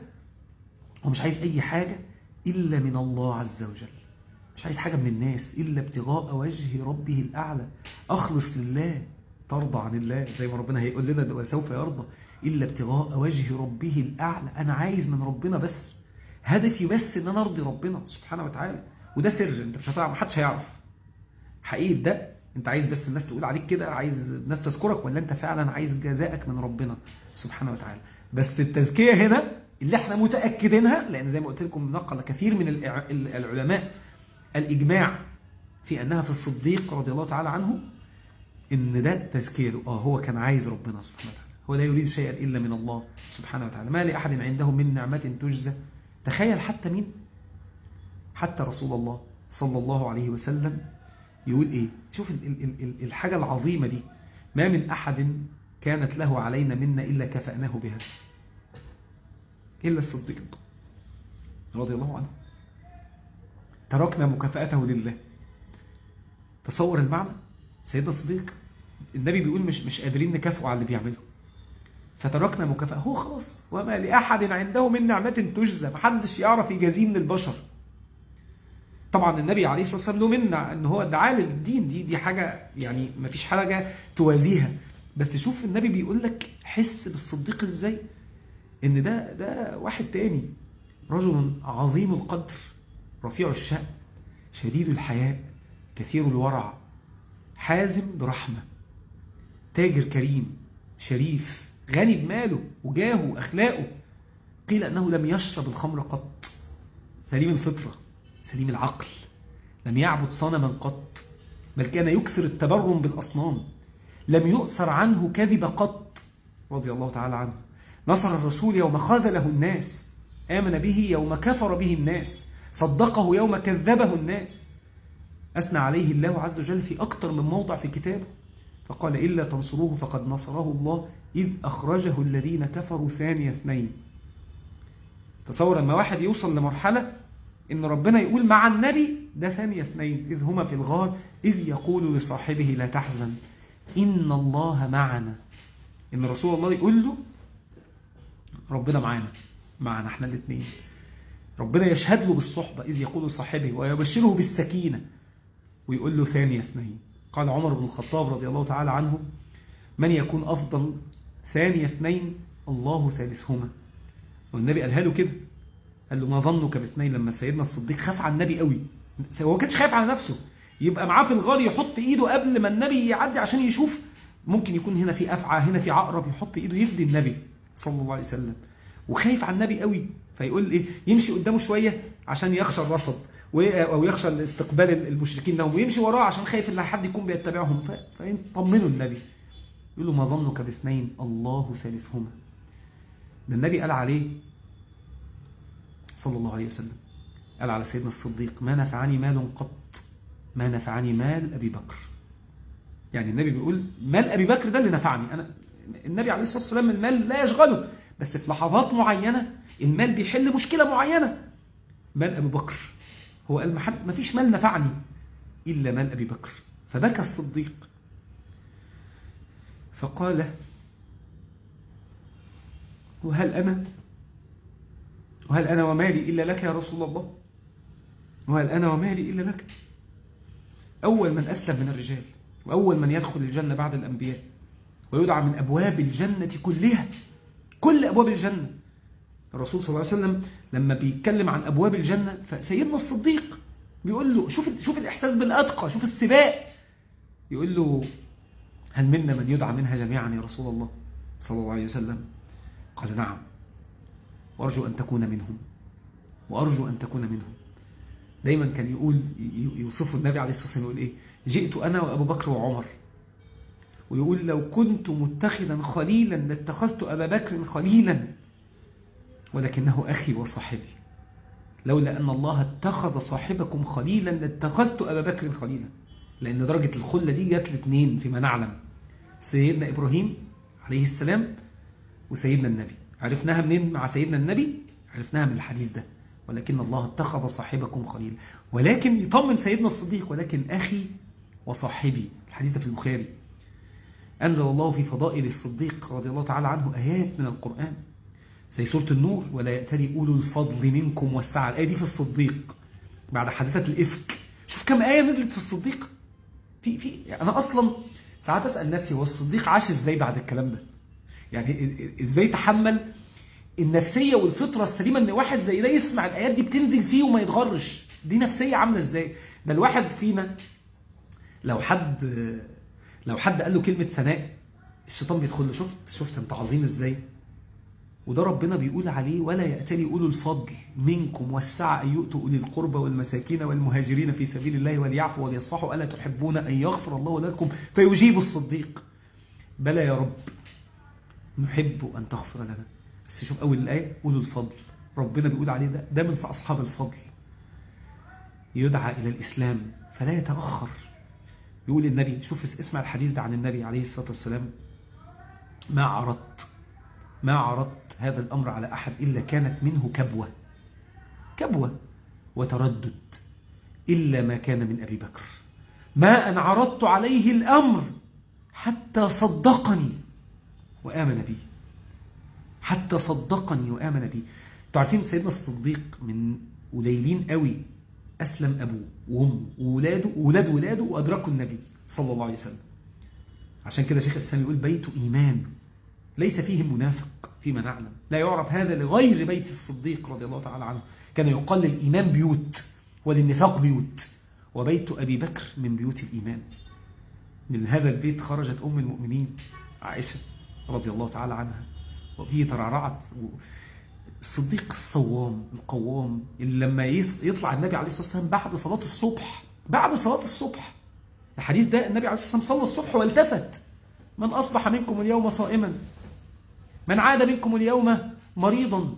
هو مش عايز أي حاجة إلا من الله عز وجل مش عايز حاجة من الناس إلا ابتغاء وجه ربه الأعلى أخلص لله ترضى عن الله زي ما ربنا هيقول لنا وسوف يرضى إلا ابتغاء وجه ربه الأعلى أنا عايز من ربنا بس هدفي بس ان انا ارضي ربنا سبحانه وتعالى وده سر انت مش هتعرف محدش هيعرف حقيقة ده انت عايز بس الناس تقول عليك كده عايز الناس تذكرك ولا انت فعلا عايز جزائك من ربنا سبحانه وتعالى بس التزكية هنا اللي احنا متأكدينها لان زي ما قلت لكم نقل كثير من العلماء الإجماع في أنها في الصديق رضي الله تعالى عنه إن ده تزكيته آه هو كان عايز ربنا سبحانه وتعالى هو لا يريد شيئا إلا من الله سبحانه وتعالى ما لأحد عنده من نعمة تجزى تخيل حتى مين حتى رسول الله صلى الله عليه وسلم يقول ايه شوف ال ال ال الحاجة العظيمة دي ما من أحد كانت له علينا منا إلا كفأناه بها إلا الصديق رضي الله عنه تركنا مكافأته لله تصور المعنى سيدنا الصديق النبي بيقول مش مش قادرين نكافئه على اللي بيعمله فتركنا مكافأة هو خلاص وما لأحد عنده من نعمة تجزى محدش يعرف يجازيه من البشر طبعا النبي عليه الصلاة والسلام له منا ان هو دعاه للدين دي دي حاجة يعني ما فيش حاجة توازيها بس شوف النبي بيقول لك حس بالصديق ازاي ان ده ده واحد تاني رجل عظيم القدر رفيع الشأن شديد الحياء كثير الورع حازم برحمة تاجر كريم شريف غني بماله وجاهه وأخلاقه قيل أنه لم يشرب الخمر قط سليم الفطرة سليم العقل لم يعبد صنما قط بل كان يكثر التبرم بالأصنام لم يؤثر عنه كذب قط رضي الله تعالى عنه نصر الرسول يوم خذله الناس آمن به يوم كفر به الناس صدقه يوم كذبه الناس أثنى عليه الله عز وجل في أكثر من موضع في كتابه فقال إلا تنصروه فقد نصره الله إذ أخرجه الذين كفروا ثاني اثنين تصور لما واحد يوصل لمرحلة إن ربنا يقول مع النبي ده ثاني اثنين إذ هما في الغار إذ يقول لصاحبه لا تحزن إن الله معنا إن رسول الله يقول له ربنا معانا معنا احنا الاثنين ربنا يشهد له بالصحبة إذ يقول لصاحبه ويبشره بالسكينة ويقول له ثاني اثنين قال عمر بن الخطاب رضي الله تعالى عنه من يكون أفضل ثاني اثنين الله ثالثهما والنبي قالها له كده قال له ما ظنك باثنين لما سيدنا الصديق خاف على النبي قوي هو ما كانش خايف على نفسه يبقى معاه في الغار يحط ايده قبل ما النبي يعدي عشان يشوف ممكن يكون هنا في أفعى هنا في عقرب يحط ايده يفدي النبي صلى الله عليه وسلم وخايف على النبي قوي فيقول ايه يمشي قدامه شوية عشان يخشى الرصد او يخشى استقبال المشركين لهم ويمشي وراه عشان خايف ان حد يكون بيتبعهم فيطمنوا النبي يقول له ما ظنك باثنين الله ثالثهما ده النبي قال عليه صلى الله عليه وسلم قال على سيدنا الصديق ما نفعني مال قط ما نفعني مال أبي بكر يعني النبي بيقول مال أبي بكر ده اللي نفعني أنا النبي عليه الصلاة والسلام المال لا يشغله بس في لحظات معينة المال بيحل مشكلة معينة مال أبي بكر هو قال ما فيش مال نفعني إلا مال أبي بكر فبكى الصديق فقال وهل أنا وهل أنا ومالي إلا لك يا رسول الله وهل أنا ومالي إلا لك أول من أسلم من الرجال وأول من يدخل الجنة بعد الأنبياء ويدعى من أبواب الجنة كلها كل أبواب الجنة الرسول صلى الله عليه وسلم لما بيتكلم عن أبواب الجنة فسيدنا الصديق بيقول له شوف شوف الإحساس بالأتقى شوف السباق يقول له هل منا من يدعى منها جميعا يا رسول الله صلى الله عليه وسلم قال نعم وأرجو أن تكون منهم وأرجو أن تكون منهم دايما كان يقول يوصف النبي عليه الصلاة والسلام يقول إيه جئت أنا وأبو بكر وعمر ويقول لو كنت متخذا خليلا لاتخذت أبا بكر خليلا ولكنه أخي وصاحبي لولا أن الله اتخذ صاحبكم خليلا لاتخذت أبا بكر خليلا لأن درجة الخلة دي جات لاثنين فيما نعلم سيدنا إبراهيم عليه السلام وسيدنا النبي عرفناها منين مع سيدنا النبي عرفناها من الحديث ده ولكن الله اتخذ صاحبكم خليلا ولكن يطمن سيدنا الصديق ولكن أخي وصاحبي الحديث ده في البخاري أنزل الله في فضائل الصديق رضي الله تعالى عنه آيات من القرآن زي سورة النور ولا يأتري أولو الفضل منكم والسعة الآية دي في الصديق بعد حادثة الإفك شوف كم آية نزلت في الصديق في في أنا أصلا ساعات أسأل نفسي هو الصديق عاش إزاي بعد الكلام ده يعني إزاي تحمل النفسية والفطرة السليمة إن واحد زي ده يسمع الآيات دي بتنزل فيه وما يتغرش دي نفسية عاملة إزاي ده الواحد فينا لو حد لو حد قال له كلمة ثناء الشيطان بيدخل له شفت شفت انت عظيم ازاي وده ربنا بيقول عليه ولا يأتلي أولو الفضل منكم والسعة أن يؤتوا أولي القربى والمساكين والمهاجرين في سبيل الله وليعفوا وليصفحوا ألا تحبون أن يغفر الله لكم فيجيب الصديق بلى يا رب نحب أن تغفر لنا بس شوف أول الآية أولو الفضل ربنا بيقول عليه ده ده من أصحاب الفضل يدعى إلى الإسلام فلا يتأخر يقول النبي شوف اسمع الحديث ده عن النبي عليه الصلاة والسلام ما عرضت ما عرضت هذا الأمر على أحد إلا كانت منه كبوة كبوة وتردد إلا ما كان من أبي بكر ما أن عرضت عليه الأمر حتى صدقني وآمن بي حتى صدقني وآمن بي تعرفين سيدنا الصديق من قليلين قوي أسلم أبوه وأمه وولاده وولاد ولاده وأدركوا النبي صلى الله عليه وسلم عشان كده شيخ الإسلام يقول بيت إيمان ليس فيه منافق فيما نعلم لا يعرف هذا لغير بيت الصديق رضي الله تعالى عنه كان يقال للإيمان بيوت وللنفاق بيوت وبيت أبي بكر من بيوت الإيمان من هذا البيت خرجت أم المؤمنين عائشة رضي الله تعالى عنها وفيه ترعرعت الصديق الصوام القوام اللي لما يطلع النبي عليه الصلاة والسلام بعد صلاة الصبح بعد صلاة الصبح الحديث ده النبي عليه الصلاة والسلام صلى الصبح والتفت من أصبح منكم اليوم صائما من عاد منكم اليوم مريضا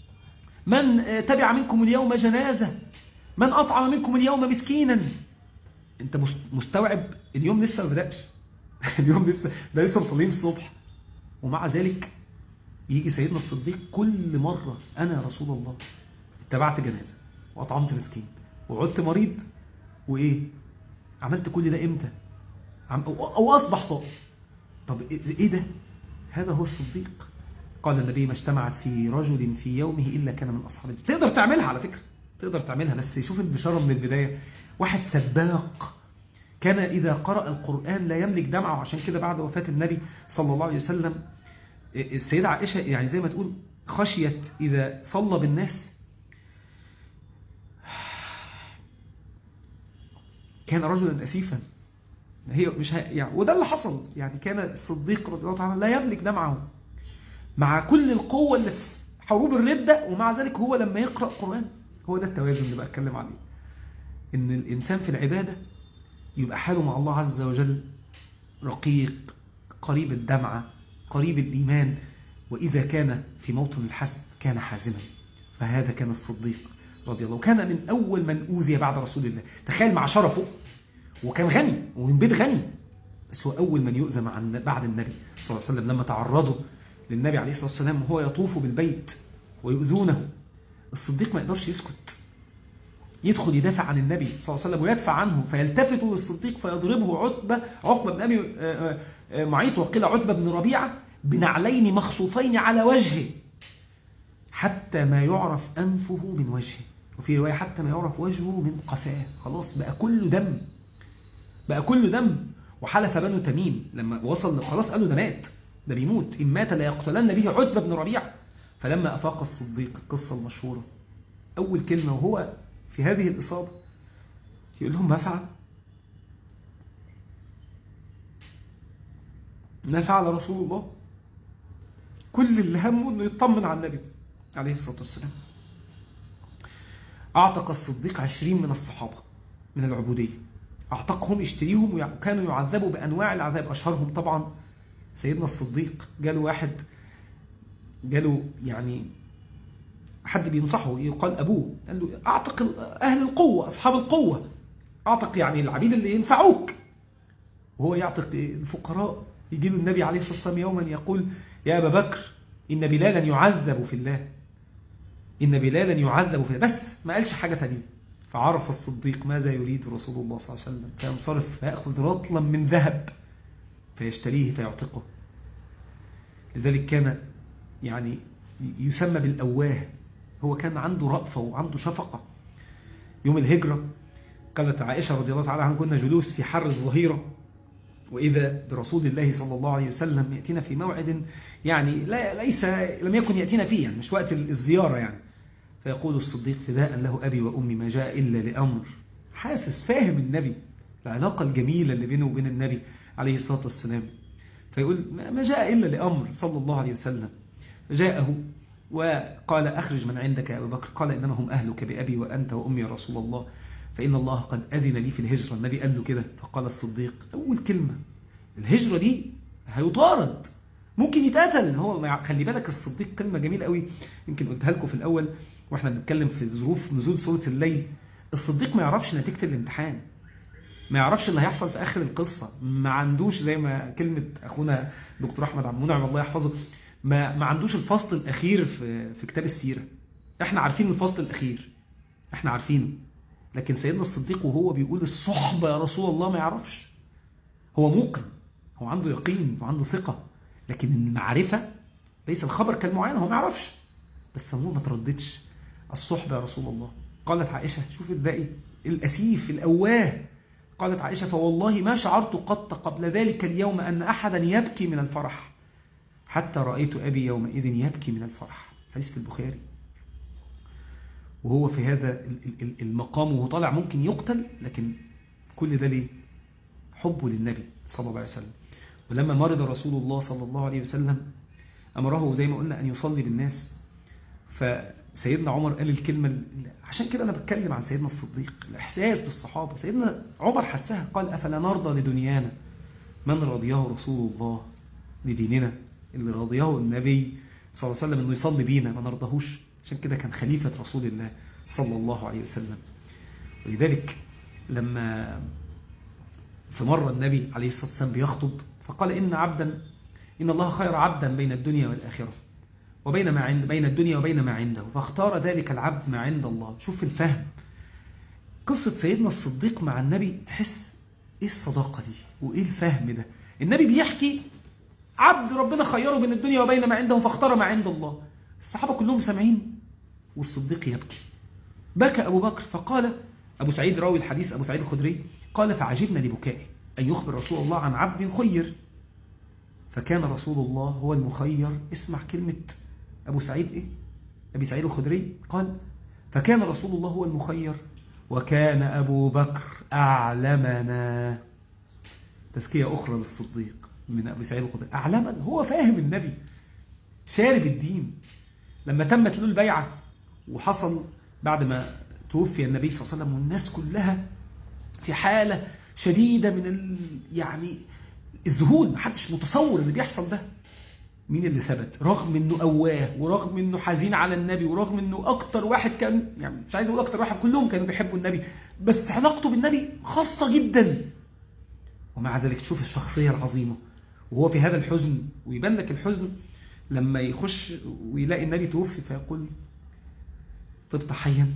من تبع منكم اليوم جنازة من أطعم منكم اليوم مسكينا انت مستوعب اليوم لسه ما بدأش اليوم لسه ده لسه مصلين الصبح ومع ذلك يجي سيدنا الصديق كل مرة أنا يا رسول الله اتبعت جنازة وأطعمت مسكين وعدت مريض وإيه عملت كل ده إمتى أو أصبح صائم طب إيه ده هذا هو الصديق قال النبي ما اجتمعت في رجل في يومه إلا كان من أصحابه تقدر تعملها على فكرة تقدر تعملها بس شوف البشارة من البداية واحد سباق كان إذا قرأ القرآن لا يملك دمعه عشان كده بعد وفاة النبي صلى الله عليه وسلم السيدة عائشة يعني زي ما تقول خشيت إذا صلى بالناس كان رجلا أسيفا هي مش يعني وده اللي حصل يعني كان الصديق رضي الله تعالى لا يملك دمعه مع كل القوة اللي في حروب الردة ومع ذلك هو لما يقرأ قرآن هو ده التوازن اللي بتكلم عليه ان الإنسان في العبادة يبقى حاله مع الله عز وجل رقيق قريب الدمعة قريب الإيمان وإذا كان في موطن الحسب كان حازما فهذا كان الصديق رضي الله كان من أول من أوذي بعد رسول الله تخيل مع شرفه وكان غني ومن بيت غني بس هو أول من يؤذى مع بعد النبي صلى الله عليه وسلم لما تعرضوا للنبي عليه الصلاة والسلام وهو يطوف بالبيت ويؤذونه الصديق ما يقدرش يسكت يدخل يدافع عن النبي صلى الله عليه وسلم ويدفع عنه فيلتفت للصديق فيضربه عتبة عقبة بن أبي معيط وقيل عتبة بن ربيعة بنعلين مخصوصين على وجهه حتى ما يعرف أنفه من وجهه وفي رواية حتى ما يعرف وجهه من قفاه خلاص بقى كله دم بقى كله دم وحلف بنو تميم لما وصل خلاص قالوا ده مات ده بيموت إن مات لا يقتلن به عتبة بن ربيعة فلما أفاق الصديق القصة المشهورة أول كلمة وهو في هذه الإصابة يقول لهم ما فعل ما فعل رسول الله كل اللي همه انه يطمن على النبي عليه الصلاة والسلام أعتق الصديق عشرين من الصحابة من العبودية أعتقهم اشتريهم وكانوا يعذبوا بأنواع العذاب أشهرهم طبعا سيدنا الصديق جاله واحد جاله يعني حد بينصحه يقال أبوه قال له أعتق أهل القوة أصحاب القوة أعتق يعني العبيد اللي ينفعوك وهو يعتق الفقراء يجي له النبي عليه الصلاة والسلام يوما يقول يا أبا بكر إن بلالا يعذب في الله إن بلالا يعذب في الله بس ما قالش حاجة تانية فعرف الصديق ماذا يريد رسول الله صلى الله عليه وسلم فينصرف فيأخذ رطلا من ذهب فيشتريه فيعتقه لذلك كان يعني يسمى بالأواه هو كان عنده رأفة وعنده شفقة يوم الهجرة قالت عائشة رضي الله تعالى عنها كنا جلوس في حر الظهيرة وإذا برسول الله صلى الله عليه وسلم يأتينا في موعد يعني لا ليس لم يكن يأتينا فيه يعني مش وقت الزيارة يعني فيقول الصديق فداء له أبي وأمي ما جاء إلا لأمر حاسس فاهم النبي العلاقة الجميلة اللي بينه وبين النبي عليه الصلاة والسلام فيقول ما جاء إلا لأمر صلى الله عليه وسلم جاءه وقال أخرج من عندك يا أبو بكر قال إنما هم أهلك بأبي وأنت وأمي يا رسول الله فإن الله قد أذن لي في الهجرة النبي قال له كده فقال الصديق أول كلمة الهجرة دي هيطارد ممكن يتقتل هو خلي بالك الصديق كلمة جميلة قوي يمكن قلتها لكم في الأول واحنا بنتكلم في ظروف نزول سورة الليل الصديق ما يعرفش نتيجة الامتحان ما يعرفش اللي هيحصل في آخر القصة ما عندوش زي ما كلمة أخونا دكتور أحمد عبد المنعم الله يحفظه ما, ما عندوش الفصل الأخير في, في كتاب السيرة احنا عارفين الفصل الأخير احنا عارفينه لكن سيدنا الصديق وهو بيقول الصحبة يا رسول الله ما يعرفش هو موقن هو عنده يقين وعنده ثقة لكن المعرفة ليس الخبر كالمعاينة هو ما يعرفش بس هو ما ترددش الصحبة يا رسول الله قالت عائشة شوف الباقي الأسيف الأواه قالت عائشة فوالله ما شعرت قط قبل ذلك اليوم أن أحدا يبكي من الفرح حتى رأيت أبي يومئذ يبكي من الفرح حديث في البخاري وهو في هذا المقام وهو طالع ممكن يقتل لكن كل ده ليه حبه للنبي صلى الله عليه وسلم ولما مرض رسول الله صلى الله عليه وسلم أمره زي ما قلنا أن يصلي بالناس فسيدنا عمر قال الكلمة عشان كده أنا بتكلم عن سيدنا الصديق الإحساس بالصحابة سيدنا عمر حسها قال أفلا نرضى لدنيانا من رضيه رسول الله لديننا اللي رضيه النبي صلى الله عليه وسلم أنه يصلي بينا ما نرضهوش عشان كده كان خليفة رسول الله صلى الله عليه وسلم ولذلك لما في مرة النبي عليه الصلاة والسلام بيخطب فقال إن عبدا إن الله خير عبدا بين الدنيا والآخرة وبين ما عند بين الدنيا وبين ما عنده فاختار ذلك العبد ما عند الله شوف الفهم قصة سيدنا الصديق مع النبي تحس إيه الصداقة دي وإيه الفهم ده النبي بيحكي عبد ربنا خيره بين الدنيا وبين ما عنده فاختار ما عند الله الصحابة كلهم سامعين والصديق يبكي بكى أبو بكر فقال أبو سعيد راوي الحديث أبو سعيد الخدري قال فعجبنا لبكائه أن يخبر رسول الله عن عبد خير فكان رسول الله هو المخير اسمع كلمة أبو سعيد إيه؟ أبي سعيد الخدري قال فكان رسول الله هو المخير وكان أبو بكر أعلمنا تزكية أخرى للصديق من أبي سعيد الخدري أعلما هو فاهم النبي شارب الدين لما تمت له البيعة وحصل بعد ما توفي النبي صلى الله عليه وسلم والناس كلها في حالة شديدة من ال... يعني الذهول محدش متصور اللي بيحصل ده مين اللي ثبت رغم انه اواه ورغم انه حزين على النبي ورغم انه اكتر واحد كان يعني مش عايز اقول اكتر واحد كلهم كانوا بيحبوا النبي بس علاقته بالنبي خاصة جدا ومع ذلك تشوف الشخصية العظيمة وهو في هذا الحزن ويبان لك الحزن لما يخش ويلاقي النبي توفي فيقول طبت حيا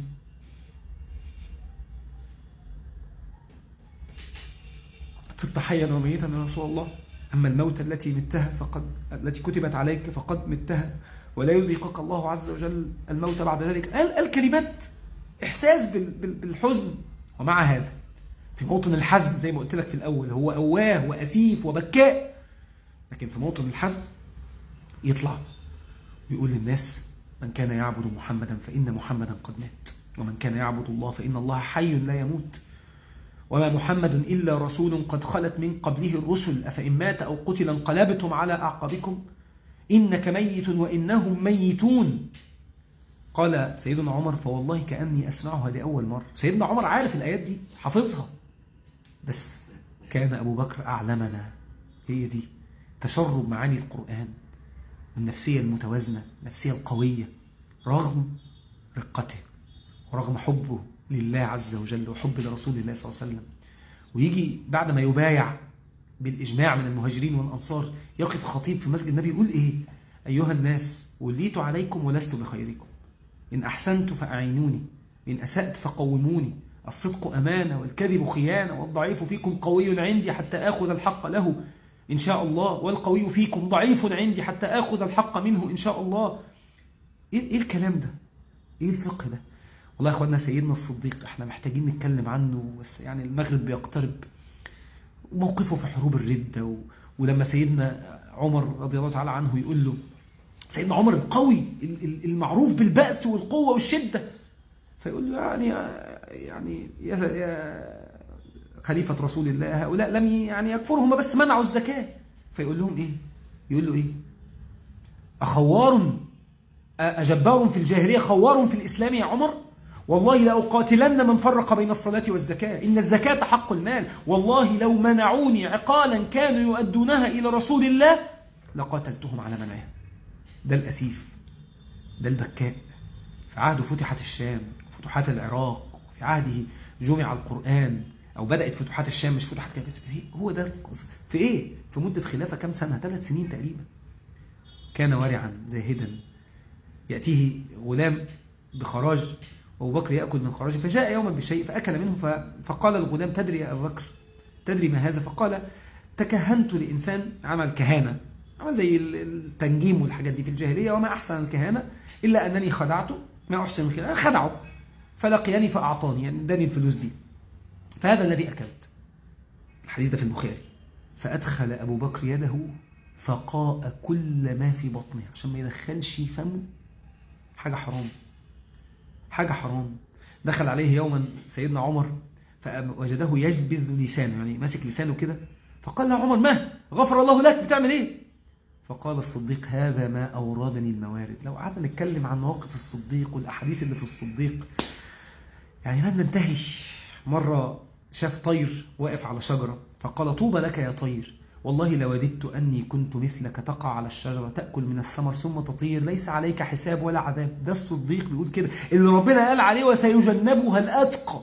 طبت حيا وميتا يا رسول الله أما الموت التي متها فقد التي كتبت عليك فقد متها ولا يذيقك الله عز وجل الموت بعد ذلك قال الكلمات إحساس بالحزن ومع هذا في موطن الحزن زي ما قلت لك في الأول هو أواه وأسيف وبكاء لكن في موطن الحزن يطلع ويقول للناس من كان يعبد محمدا فإن محمدا قد مات ومن كان يعبد الله فإن الله حي لا يموت وما محمد إلا رسول قد خلت من قبله الرسل أفإن مات أو قتل انقلبتم على أعقابكم إنك ميت وإنهم ميتون قال سيدنا عمر فوالله كأني أسمعها لأول مرة سيدنا عمر عارف الآيات دي حافظها بس كان أبو بكر أعلمنا هي دي تشرب معاني القرآن والنفسية المتوازنة النفسية القوية رغم رقته ورغم حبه لله عز وجل وحب لرسول الله صلى الله عليه وسلم ويجي بعد ما يبايع بالإجماع من المهاجرين والأنصار يقف خطيب في مسجد النبي يقول إيه أيها الناس وليت عليكم ولست بخيركم إن أحسنت فأعينوني إن أسأت فقوموني الصدق أمانة والكذب خيانة والضعيف فيكم قوي عندي حتى آخذ الحق له إن شاء الله والقوي فيكم ضعيف عندي حتى آخذ الحق منه إن شاء الله إيه الكلام ده إيه الفقه ده والله يا أخوانا سيدنا الصديق إحنا محتاجين نتكلم عنه بس يعني المغرب بيقترب موقفه في حروب الردة و... ولما سيدنا عمر رضي الله تعالى عنه يقول له سيدنا عمر القوي المعروف بالبأس والقوة والشدة فيقول له يعني يعني يا, يا خليفة رسول الله هؤلاء لم يعني يكفرهم بس منعوا الزكاة فيقول لهم ايه يقول له ايه أخوار أجبار في الجاهلية خوار في الإسلام يا عمر والله لأقاتلن من فرق بين الصلاة والزكاة إن الزكاة حق المال والله لو منعوني عقالا كانوا يؤدونها إلى رسول الله لقاتلتهم على منعها ده الأسيف ده البكاء في عهده فتحت الشام فتحات العراق في عهده جمع القرآن أو بدأت فتوحات الشام مش فتحت كده هو ده في إيه؟ في مدة خلافة كم سنة؟ ثلاث سنين تقريبا كان ورعا زاهدا يأتيه غلام بخراج وأبو بكر يأكل من خراجه فجاء يوما بالشيء فأكل منه فقال الغلام تدري يا أبو بكر تدري ما هذا فقال تكهنت لإنسان عمل كهانة عمل زي التنجيم والحاجات دي في الجاهلية وما أحسن الكهانة إلا أنني خدعته ما أحسن الكهانة خدعه فلقياني فأعطاني يعني اداني الفلوس دي فهذا الذي أكلت الحديث ده في البخاري فأدخل أبو بكر يده فقاء كل ما في بطنه عشان ما يدخلش فمه حاجة حرام حاجة حرام دخل عليه يوما سيدنا عمر فوجده يجبذ لسانه يعني ماسك لسانه كده فقال له عمر ما غفر الله لك بتعمل ايه فقال الصديق هذا ما أوردني الموارد لو قعدنا نتكلم عن مواقف الصديق والأحاديث اللي في الصديق يعني لن ننتهي مرة شاف طير واقف على شجرة فقال طوبى لك يا طير والله لوددت أني كنت مثلك تقع على الشجرة تأكل من الثمر ثم تطير ليس عليك حساب ولا عذاب ده الصديق بيقول كده اللي ربنا قال عليه وسيجنبها الأتقى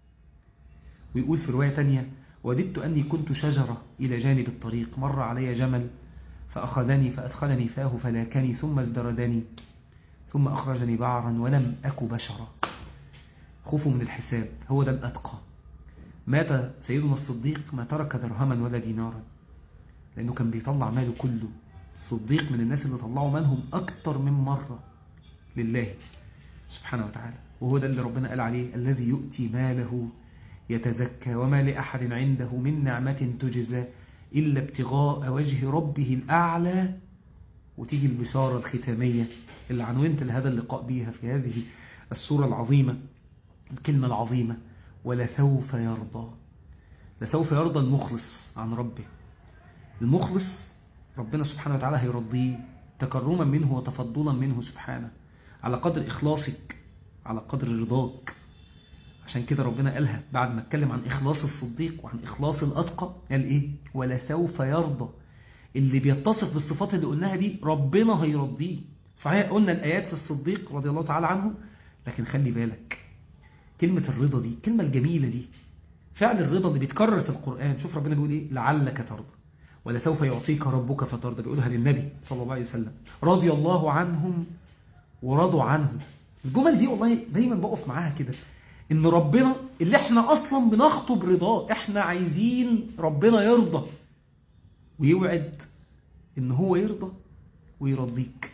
ويقول في رواية تانية وددت أني كنت شجرة إلى جانب الطريق مر علي جمل فأخذني فأدخلني فاه فلاكني ثم ازدردني ثم أخرجني بعرا ولم أك بشرا خوفه من الحساب هو ده الأتقى مات سيدنا الصديق ما ترك درهما ولا دينارا لأنه كان بيطلع ماله كله الصديق من الناس اللي طلعوا مالهم أكتر من مرة لله سبحانه وتعالى وهو ده اللي ربنا قال عليه الذي يؤتي ماله يتزكى وما لأحد عنده من نعمة تجزى إلا ابتغاء وجه ربه الأعلى وتيجي البشارة الختامية اللي عنونت لهذا اللقاء بيها في هذه السورة العظيمة الكلمة العظيمة ولسوف يرضى لسوف يرضى المخلص عن ربه المخلص ربنا سبحانه وتعالى هيرضيه تكرما منه وتفضلا منه سبحانه على قدر إخلاصك على قدر رضاك عشان كده ربنا قالها بعد ما اتكلم عن إخلاص الصديق وعن إخلاص الأتقى قال إيه ولسوف يرضى اللي بيتصف بالصفات اللي قلناها دي ربنا هيرضيه صحيح قلنا الآيات في الصديق رضي الله تعالى عنه لكن خلي بالك كلمة الرضا دي الكلمة الجميلة دي فعل الرضا اللي بيتكرر في القرآن شوف ربنا بيقول ايه لعلك ترضى ولسوف يعطيك ربك فترضى بيقولها للنبي صلى الله عليه وسلم رضي الله عنهم ورضوا عنه الجمل دي والله دايما بقف معاها كده ان ربنا اللي احنا اصلا بنخطب رضاه احنا عايزين ربنا يرضى ويوعد ان هو يرضى ويرضيك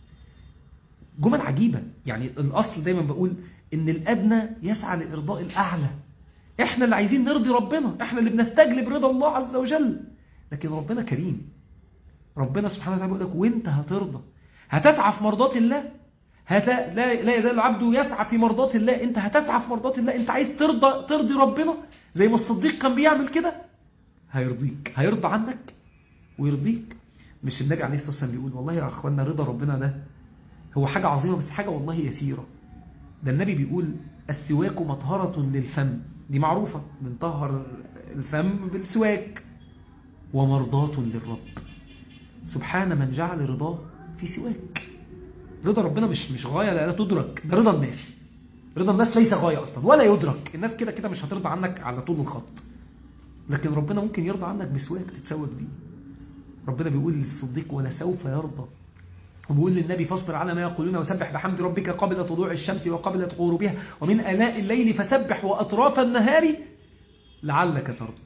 جمل عجيبة يعني الاصل دايما بقول ان الادنى يسعى لارضاء الاعلى احنا اللي عايزين نرضي ربنا احنا اللي بنستجلب رضا الله عز وجل لكن ربنا كريم ربنا سبحانه وتعالى بيقول لك وانت هترضى هتسعى في مرضات الله هت... لا لا يزال العبد يسعى في مرضات الله انت هتسعى في مرضات الله انت عايز ترضى ترضي ربنا زي ما الصديق كان بيعمل كده هيرضيك هيرضى عنك ويرضيك مش النبي عليه الصلاه والسلام بيقول والله يا اخوانا رضا ربنا ده هو حاجه عظيمه بس حاجه والله يسيره ده النبي بيقول السواك مطهره للفم دي معروفه بنطهر الفم بالسواك ومرضاة للرب سبحان من جعل رضاه في سواك رضا ربنا مش مش غاية لا تدرك ده رضا الناس رضا الناس ليس غاية أصلا ولا يدرك الناس كده كده مش هترضى عنك على طول الخط لكن ربنا ممكن يرضى عنك بسواك تتسوك بيه ربنا بيقول للصديق ولسوف يرضى وبيقول للنبي فاصبر على ما يقولون وسبح بحمد ربك قبل طلوع الشمس وقبل غروبها ومن آلاء الليل فسبح وأطراف النهار لعلك ترضى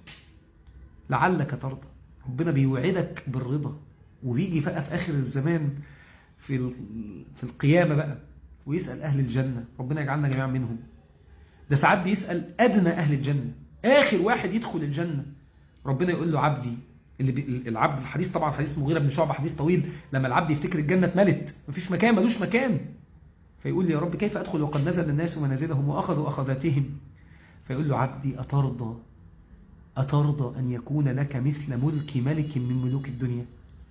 لعلك ترضى ربنا بيوعدك بالرضا وبيجي بقى في آخر الزمان في في القيامة بقى ويسأل أهل الجنة ربنا يجعلنا جميعا منهم ده ساعات بيسأل أدنى أهل الجنة آخر واحد يدخل الجنة ربنا يقول له عبدي اللي بي... العبد الحديث طبعا حديث مغيرة بن شعبة حديث طويل لما العبد يفتكر الجنة اتملت مفيش مكان ملوش مكان فيقول لي يا رب كيف أدخل وقد نزل الناس منازلهم وأخذوا أخذاتهم فيقول له عبدي أترضى أترضى أن يكون لك مثل ملك ملك من ملوك الدنيا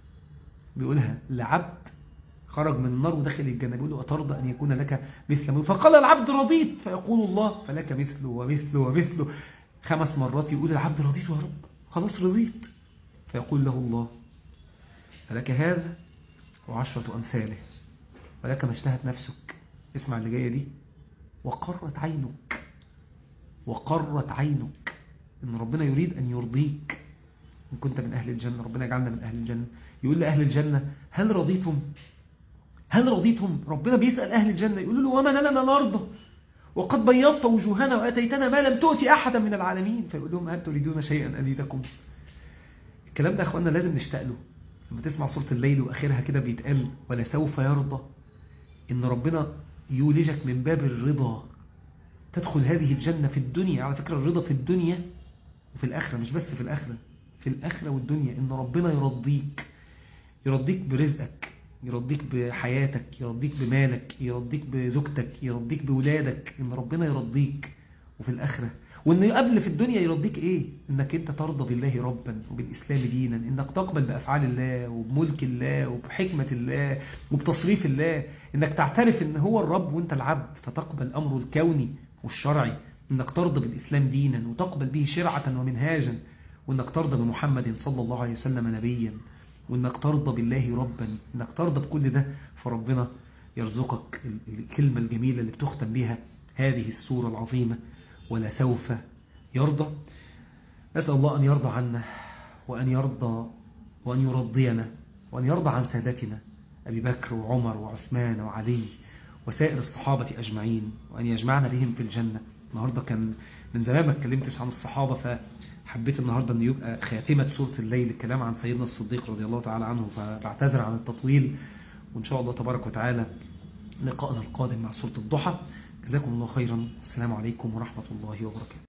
بيقولها لعبد خرج من النار ودخل الجنة بيقول له أترضى أن يكون لك مثل ملك فقال العبد رضيت فيقول الله فلك مثله ومثله ومثله خمس مرات يقول العبد رضيت يا رب خلاص رضيت فيقول له الله فلك هذا وعشرة أمثاله ولك ما اشتهت نفسك اسمع اللي جاية دي وقرت عينك وقرت عينك ان ربنا يريد ان يرضيك ان كنت من اهل الجنة ربنا يجعلنا من اهل الجنة يقول لأهل الجنة هل رضيتم هل رضيتم ربنا بيسأل أهل الجنة يقول له وما لنا نرضى وقد بيضت وجوهنا وأتيتنا ما لم تؤتي أحدا من العالمين فيقول لهم هل تريدون شيئا أزيدكم الكلام ده يا أخوانا لازم نشتاق له لما تسمع سورة الليل وآخرها كده بيتقال ولسوف يرضى إن ربنا يولجك من باب الرضا تدخل هذه الجنة في الدنيا على فكرة الرضا في الدنيا وفي الآخرة مش بس في الآخرة في الآخرة والدنيا إن ربنا يرضيك يرضيك برزقك يرضيك بحياتك يرضيك بمالك يرضيك بزوجتك يرضيك بولادك إن ربنا يرضيك وفي الآخرة وإن قبل في الدنيا يرضيك إيه إنك أنت ترضى بالله ربا وبالإسلام دينا إنك تقبل بأفعال الله وبملك الله وبحكمة الله وبتصريف الله إنك تعترف إن هو الرب وإنت العبد فتقبل أمره الكوني والشرعي إنك ترضى بالإسلام دينا وتقبل به شرعة ومنهاجا وإنك ترضى بمحمد صلى الله عليه وسلم نبيا وإنك ترضى بالله ربا إنك ترضى بكل ده فربنا يرزقك الكلمة الجميلة اللي بتختم بها هذه السورة العظيمة ولا سوف يرضى نسأل الله أن يرضى عنا وأن يرضى وأن يرضينا وأن يرضى عن سادتنا أبي بكر وعمر وعثمان وعلي وسائر الصحابة أجمعين وأن يجمعنا بهم في الجنة النهاردة كان من زمان ما اتكلمتش عن الصحابة فحبيت النهاردة أن يبقى خاتمة سورة الليل الكلام عن سيدنا الصديق رضي الله تعالى عنه فبعتذر عن التطويل وإن شاء الله تبارك وتعالى لقاءنا القادم مع سورة الضحى جزاكم الله خيرا والسلام عليكم ورحمة الله وبركاته